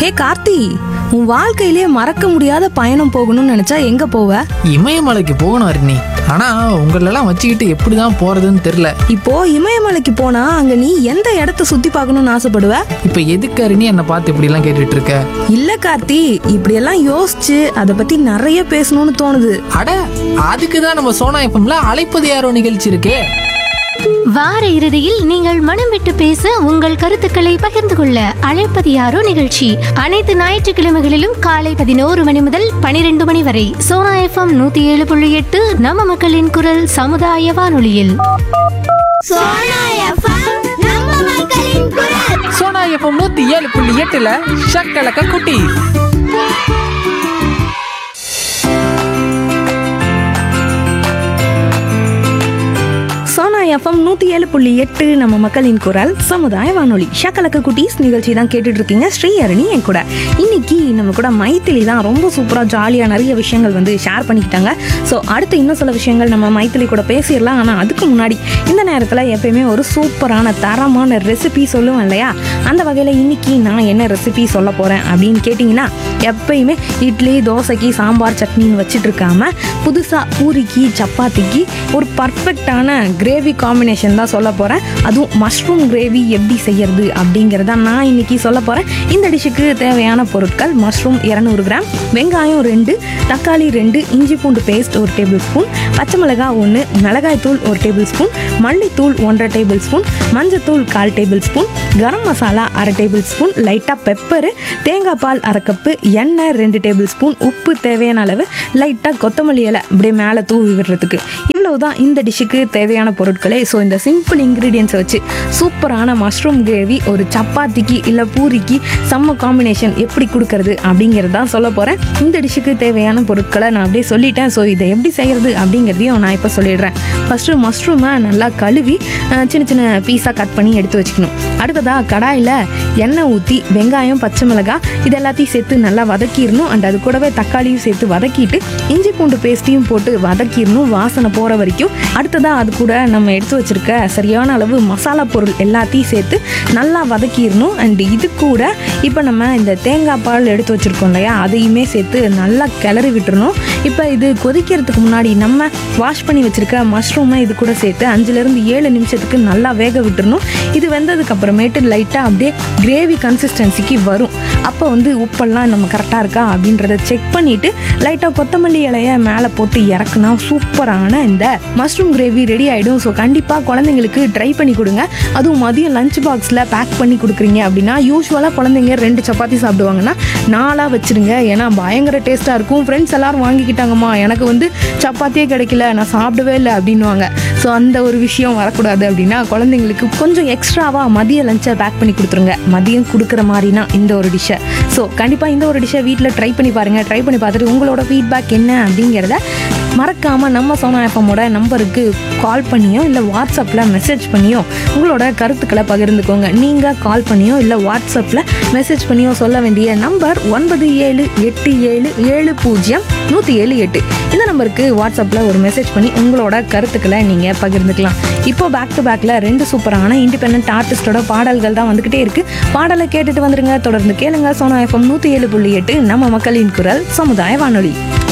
ஹே கார்த்தி உன் வாழ்க்கையிலே மறக்க முடியாத பயணம் போகணும்னு நினைச்சா எங்க போவ இமயமலைக்கு போகணும் அருணி ஆனா உங்களெல்லாம் வச்சுக்கிட்டு எப்படிதான் போறதுன்னு தெரியல இப்போ இமயமலைக்கு போனா அங்க நீ எந்த இடத்த சுத்தி பார்க்கணும்னு ஆசைப்படுவ இப்ப எதுக்கு அருணி என்னை பார்த்து இப்படி எல்லாம் கேட்டுட்டு இருக்க இல்ல கார்த்தி இப்படியெல்லாம் யோசிச்சு அதை பத்தி நிறைய பேசணும்னு தோணுது அட அதுக்கு தான் நம்ம சோனா எஃப்எம்ல அழைப்பது யாரோ நிகழ்ச்சி இருக்கே வார இறுதியில் நீங்கள் மனம் விட்டு பேச உங்கள் கருத்துக்களை பகிர்ந்து கொள்ள அழைப்பது யாரோ நிகழ்ச்சி அனைத்து ஞாயிற்றுக்கிழமைகளிலும் காலை பதினோரு மணி முதல் பனிரெண்டு மணி வரை சோனா எஃப்எம் நூத்தி ஏழு புள்ளி எட்டு நம்ம மக்களின் குரல் சமுதாய வானொலியில் சோனா எஃப்எம் நம்ம மக்களின் குரல் சோனா எஃப்எம் நூத்தி ஏழு புள்ளி எட்டுல ஷக்கலக்க குட்டி சோனா எஃப்எம் நூத்தி ஏழு புள்ளி எட்டு நம்ம மக்களின் குரல் சமுதாய வானொலி ஷக்கலக்க குட்டீஸ் நிகழ்ச்சி தான் கேட்டுட்டு இருக்கீங்க ஸ்ரீ அருணி என் கூட இன்னைக்கு நம்ம கூட மைத்திலி தான் ரொம்ப சூப்பரா ஜாலியா நிறைய விஷயங்கள் வந்து ஷேர் பண்ணிக்கிட்டாங்க ஸோ அடுத்து இன்னும் சில விஷயங்கள் நம்ம மைத்திலி கூட பேசிடலாம் ஆனால் அதுக்கு முன்னாடி இந்த நேரத்தில் எப்பயுமே ஒரு சூப்பரான தரமான ரெசிபி சொல்லுவேன் இல்லையா அந்த வகையில் இன்னைக்கு நான் என்ன ரெசிபி சொல்ல போறேன் அப்படின்னு கேட்டிங்கன்னா எப்பயுமே இட்லி தோசைக்கு சாம்பார் சட்னின்னு வச்சுட்டு இருக்காம புதுசாக பூரிக்கு சப்பாத்திக்கு ஒரு பர்ஃபெக்டான கிரேவி காம்பினேஷன் தான் சொல்ல போகிறேன் அதுவும் மஷ்ரூம் கிரேவி எப்படி செய்யறது அப்படிங்கிறத நான் இன்னைக்கு சொல்ல போகிறேன் இந்த டிஷ்ஷுக்கு தேவையான பொருட்கள் மஷ்ரூம் இரநூறு கிராம் வெங்காயம் ரெண்டு தக்காளி ரெண்டு இஞ்சி பூண்டு பேஸ்ட் ஒரு டேபிள் ஸ்பூன் பச்சை மிளகாய் ஒன்று மிளகாய் தூள் ஒரு டேபிள் ஸ்பூன் மல்லித்தூள் ஒன்றரை டேபிள் ஸ்பூன் மஞ்சத்தூள் கால் டேபிள் ஸ்பூன் கரம் மசாலா அரை டேபிள் ஸ்பூன் லைட்டாக பெப்பரு தேங்காய் பால் அரை கப்பு எண்ணெய் ரெண்டு டேபிள் ஸ்பூன் உப்பு தேவையான அளவு லைட்டாக கொத்தமல்லி இலை அப்படியே மேலே தூவி விடுறதுக்கு இவ்வளவுதான் இந்த டிஷ்ஷுக்கு தேவையான பொருட்களே ஸோ இந்த சிம்பிள் இன்க்ரீடியன்ஸை வச்சு சூப்பரான மஷ்ரூம் கிரேவி ஒரு சப்பாத்திக்கு இல்லை பூரிக்கு செம்ம காம்பினேஷன் எப்படி கொடுக்கறது அப்படிங்கிறது தான் சொல்ல போகிறேன் இந்த டிஷ்ஷுக்கு தேவையான பொருட்களை நான் அப்படியே சொல்லிட்டேன் ஸோ இதை எப்படி செய்கிறது அப்படிங்கிறதையும் நான் இப்போ சொல்லிடுறேன் ஃபஸ்ட்டு மஷ்ரூமை நல்லா கழுவி அஹ், சின்ன சின்ன பீஸாக கட் பண்ணி எடுத்து வச்சுக்கணும் அடுத்ததாக கடாயில் எண்ணெய் ஊற்றி வெங்காயம் பச்சை மிளகாய் இது எல்லாத்தையும் சேர்த்து நல்லா வதக்கிடணும் அண்ட் அது கூடவே தக்காளியும் சேர்த்து வதக்கிட்டு இஞ்சி பூண்டு பேஸ்ட்டையும் போட்டு வதக்கிடணும் வாசனை போகிற வரைக்கும் அடுத்ததாக அது கூட நம்ம எடுத்து வச்சிருக்க சரியான அளவு மசாலா பொருள் எல்லாத்தையும் சேர்த்து நல்லா வதக்கிடணும் அண்ட் இது கூட இப்போ நம்ம இந்த தேங்காய் பால் எடுத்து வச்சிருக்கோம் இல்லையா அதையுமே சேர்த்து நல்லா கிளறி விட்டுறணும் இப்போ இது கொதிக்கிறதுக்கு முன்னாடி நம்ம வாஷ் பண்ணி வச்சிருக்க மஷ்ரூமை இது கூட சேர்த்து அஞ்சுலேருந்து ஏழு நிமிஷத்துக்கு நல்லா வேக விட்டுறணும் இது வெந்ததுக்கு அப்புறமேட்டு லைட்டாக அப்படியே கிரேவி கன்சிஸ்டன்சிக்கு வரும் அப்போ வந்து உப்பெல்லாம் நம்ம கரெக்டாக இருக்கா அப்படின்றத செக் பண்ணிவிட்டு லைட்டாக கொத்தமல்லி இலைய மேலே போட்டு இறக்குனா சூப்பரான இந்த மஷ்ரூம் கிரேவி ரெடி ஆகிடும் ஸோ கண்டிப்பாக குழந்தைங்களுக்கு ட்ரை பண்ணி கொடுங்க அதுவும் மதியம் லஞ்ச் பாக்ஸில் பேக் பண்ணி கொடுக்குறீங்க அப்படின்னா யூஸ்வலாக குழந்தைங்க ரெண்டு சப்பாத்தி சாப்பிடுவாங்கன்னா நாலாக வச்சிருங்க ஏன்னா பயங்கர டேஸ்ட்டாக இருக்கும் ஃப்ரெண்ட்ஸ் எல்லாரும் வாங்கிக்கிட்டாங்கம்மா எனக்கு வந்து சப்பாத்தியே கிடைக்கல நான் சாப்பிடவே இல்லை அப்படின்னுவாங்க ஸோ அந்த ஒரு விஷயம் வரக்கூடாது அப்படின்னா குழந்தைங்களுக்கு கொஞ்சம் எக்ஸ்ட்ராவாக மதிய லஞ்சை பேக் பண்ணி கொடுத்துருங்க மதியம் கொடுக்குற மாதிரினா இந்த ஒரு டிஷ்ஷை ஸோ கண்டிப்பாக இந்த ஒரு டிஷ்ஷை வீட்டில் ட்ரை பண்ணி பாருங்கள் ட்ரை பண்ணி பார்த்துட்டு உங்களோட ஃபீட்பேக் என்ன அப்படிங்கிறத மறக்காமல் நம்ம சோனா எஃப்எம்மோட நம்பருக்கு கால் பண்ணியோ இல்லை வாட்ஸ்அப்பில் மெசேஜ் பண்ணியோ உங்களோட கருத்துக்களை பகிர்ந்துக்கோங்க நீங்கள் கால் பண்ணியோ இல்லை வாட்ஸ்அப்பில் மெசேஜ் பண்ணியோ சொல்ல வேண்டிய நம்பர் ஒன்பது ஏழு எட்டு ஏழு ஏழு பூஜ்ஜியம் நூற்றி ஏழு எட்டு இந்த நம்பருக்கு வாட்ஸ்அப்பில் ஒரு மெசேஜ் பண்ணி உங்களோட கருத்துக்களை நீங்கள் பகிர்ந்துக்கலாம் இப்போ பேக் டு பேக்கில் ரெண்டு சூப்பரான இண்டிபெண்ட் ஆர்டிஸ்டோட பாடல்கள் தான் வந்துக்கிட்டே இருக்குது பாடலை கேட்டுட்டு வந்துருங்க தொடர்ந்து கேளுங்க சோனா எஃப்எம் நூற்றி ஏழு புள்ளி எட்டு நம்ம மக்களின் குரல் சமுதாய வானொலி